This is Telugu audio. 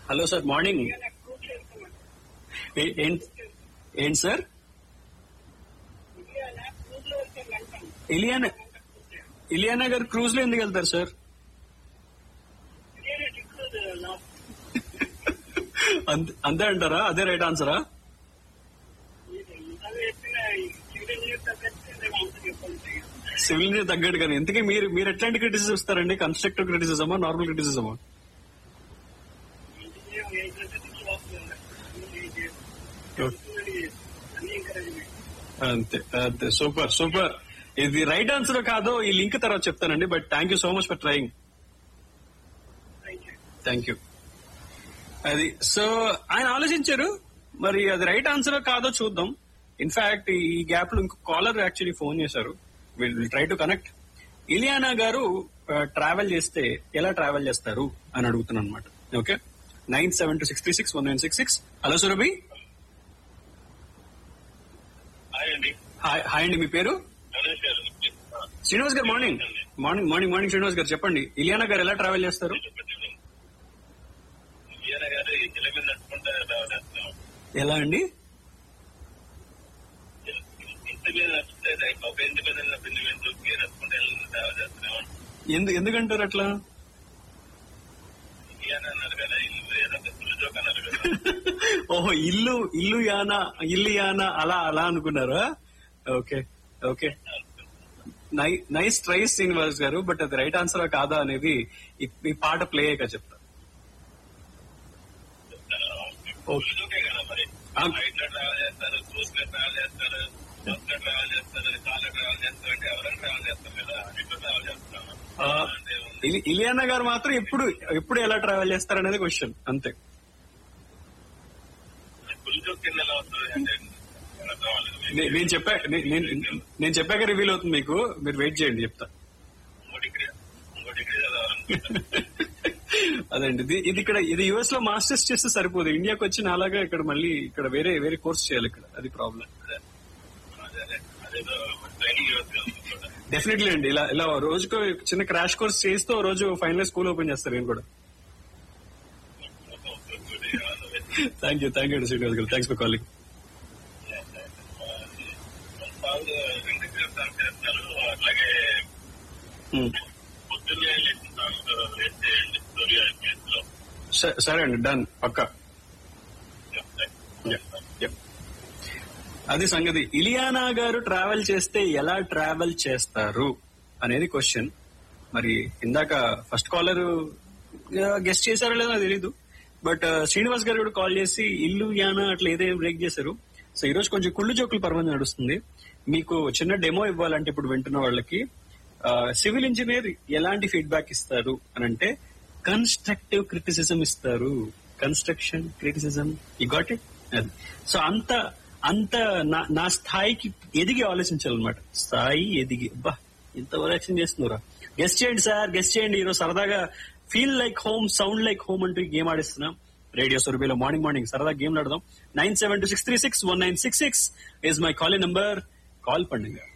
హలో సార్ మార్నింగ్ ఏ- ఏంటి ఏంటి సార్ ఇలియానా ఇలియానా గారు క్రూజ్ లో ఎందుకు వెళ్తారు సార్ అంత- అంతే అంటారా అదే రైట్ ఆన్సరా సివిల్ ఇంజనీర్ తగ్గట్టు కానీ ఇంతకీ మీరు మీరు ఎట్లాంటి క్రిటిసిజం ఇస్తారండి కన్స్ట్రక్టివ్ క్రిటిసిజమా నార్మల్ క్రిటిసిజమా అంతే అంతే సూపర్ సూపర్ ఇది రైట్ ఆన్సర్ కాదో ఈ లింక్ తర్వాత చెప్తానండి but thank you so much for trying thank you అది సో ఆయన ఆలోచించారు మరి అది రైట్ ఆన్సర్ కాదో చూద్దాం ఇన్ఫాక్ట్ ఈ గ్యాప్ లో ఇంకో కాలర్ యాక్చువల్లీ ఫోన్ చేశారు will try to connect Ileana garu travel చేస్తే ఎలా ట్రావెల్ చేస్తారు అని అడుగుతున్నాను అనమాట okay nine seven two six three six one nine six six hello Surabhi hi అండి హాయ్ హాయ్ అండి మీ పేరు Ganesh garu Srinivas garu morning morning morning morning Srinivas garu చెప్పండి ఇలియానా గారు ఎలా ట్రావెల్ చేస్తారు ఈయన గారు ఈ కిల మీద నడుచుకుంటే రావడం ఎలా అండి ఇంటి మీద నడుచుకుంటే ఒక ఇంటి మీద వెళ్ళిన పిల్లి మీద దూకి నడుచుకుంటే రావడం ఎందు ఎందుకంటారు అట్లా ఈయన అన్నారు కదా ఇల్లు ఏదో ఒక ఫుల్ జోక్ అన్నారు కదా ఓహో ఇల్లు ఇల్లు యానా ఇల్లు యానా అలా అలా అనుకున్నారా okay okay nice try Srinivas garu but అది రైట్ ఆన్సర్ కాదా అనేది ఈ- ఈ పాట ప్లే అయ్యాక చెప్తా ఫుల్ జోకే కదా మరి ఆ. ఫ్లైట్ లో ట్రావెల్ చేస్తారు క్రూజ్ లో ట్రావెల్ చేస్తారు బస్ లో ట్రావెల్ చేస్తారు కార్ లో ట్రావెల్ చేస్తారు అంటే ఎవరైనా ట్రావెల్ చేస్తారు కదా అన్నిట్లో ట్రావెల్ చేస్తాం ఆ, అంటే ఉంది. ఇలి- ఇలియానా గారు మాత్రం ఎప్పుడు ఎప్పుడు ఎలా ట్రావెల్ చేస్తారు అనేది క్వశ్చన్ అంతే ఫుల్ జోక్ కింద ఎలా వస్తుంది అంటే అర్థం అవ్వలేదు. నే- నేను చెప్పా నే- నేను నేను చెప్పాక రివీల్ అవుతుంది మీకు మీరు వెయిట్ చేయండి చెప్తా ఇంకో డిగ్రీ ఇంకో డిగ్రీ చదవాలనుకుంటున్నాను అదండి ఇది ఇది ఇక్కడ ఇది యుఎస్ లో మాస్టర్స్ చేస్తే సరిపోదు ఇండియాకి వచ్చిన అలాగా ఇక్కడ మళ్ళీ ఇక్కడ వేరే వేరే కోర్స్ చేయాలి ఇక్కడ అది ప్రాబ్లం అదే అదే అదేదో ట్రైనింగ్ ఇవ్వచ్చు డెఫినెట్లీ అండి ఇలా ఇలా రోజుకో చిన్న క్రాష్ కోర్స్ చేస్తూ ఓ రోజు ఫైనల్ స్కూల్ ఓపెన్ చేస్తారు నేను కూడా thank you thank you Srinivas garu thanks for calling చేస్తారు అట్లాగే పొద్దున్నే లేచుతాను లేస్తే స్టోరీ ప్లేస్ లో సరే అండి డన్ పక్కా Yeah, yeah. అది సంగతి ఇలియానా గారు ట్రావెల్ చేస్తే ఎలా ట్రావెల్ చేస్తారు అనేది క్వశ్చన్ మరి ఇందాక ఫస్ట్ కాలర్ గెస్ట్ చేశారో లేదో నాకు తెలీదు బట్ శ్రీనివాస్ గారు కూడా కాల్ చేసి ఇల్లు యానా అట్లా ఏదైనా బ్రేక్ చేశారు సో ఈ రోజు కొంచెం కుళ్ళు జోకులు పర్వం నడుస్తుంది మీకు చిన్న డెమో ఇవ్వాలంటే ఇప్పుడు వింటున్న వాళ్ళకి సివిల్ ఇంజనీర్ ఎలాంటి ఫీడ్బ్యాక్ ఇస్తారు అని అంటే కన్స్ట్రక్టివ్ క్రిటిసిజం ఇస్తారు కన్స్ట్రక్షన్ క్రిటిసిజం ఈ గాట్ ఇట్ అది సో అంత అంత నా- నా స్థాయికి ఎదిగి ఆలోచించాలన్నమాట స్థాయి ఎదిగి బా ఇంత ఓవరాక్షన్ చేస్తున్నారా గెస్ట్ చేయండి సార్ గెస్ట్ చేయండి ఈరోజు సరదాగా feel like home sound like home అంటూ ఈ గేమ్ ఆడిస్తున్నాం రేడియో సురభిలో మార్నింగ్ మార్నింగ్ సరదా గేమ్ ఆడదాం nine seven two six three six one nine six six is my call number call పండుగ